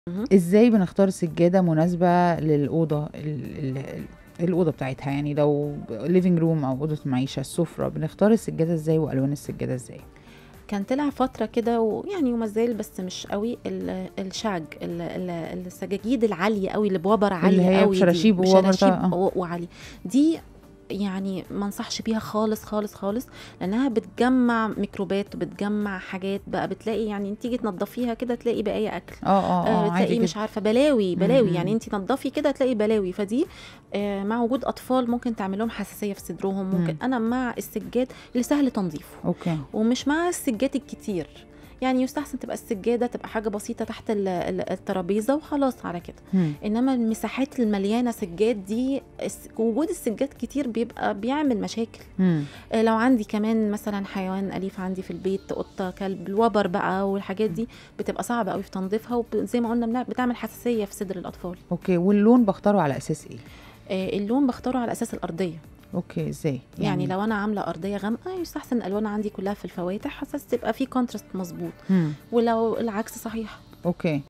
اهم. إزاي بنختار سجادة مناسبة للأوضة ال ال الأوضة بتاعتها، يعني لو living room أو أوضة معيشة، السفرة، بنختار السجادة إزاي وألوان السجادة إزاي؟ كان طلع فترة كده ويعني وما زال بس مش أوي ال الشَّاج ال ال السجاجيد العالية أوي اللي بوَبَر اللي عالية هي أوي دي، بشراشيب ووَبَر بشراشيب آه. و وعالية، دي يعني ما انصحش بيها خالص، خالص، خالص، لأنها بتجمّع ميكروبات وبتجمّع حاجات بقى بتلاقي يعني تيجي تنضّفيها كده تلاقي بقايا أكل، آه، آه، آه، آآ عادي تلاقي مش جدًا. عارفة بلاوي، إمم، بلاوي، يعني إمم. أنتِ نضّفي كده تلاقي بلاوي، فدي آآ مع وجود أطفال ممكن تعمل لهم حساسية في صدرهم، ممكن إمم. أنا مع السجاد اللي سهل تنضيفه، أوكي. ومش مع السجاد الكتير، يعني يُستحسن تبقى السجادة تبقى حاجة بسيطة تحت ال ال الترابيزة وخلاص على كده، إمم. إنما المساحات المليانة سجاد دي الس وجود السجاد كتير بيبقى بيعمل مشاكل، إمم. آآ لو عندي كمان مثلًا حيوان أليف عندي في البيت قطة، كلب، الوَبَر بقى والحاجات دي بتبقى صعبة أوي في تنضيفها وب زي ما قُلنا بنع بتعمل حساسية في صدر الأطفال. أوكي، واللون باختاره على أساس إيه؟ آآ اللون باختاره على أساس الأرضية. أوكي، إزاي؟ يعني يعني لو أنا عاملة أرضية غامقة يُستحسن الألوان عندي كلها في الفواتح على أساس تبقى في contrast مضبوط، إمم. ولو العكس صحيح. أوكي.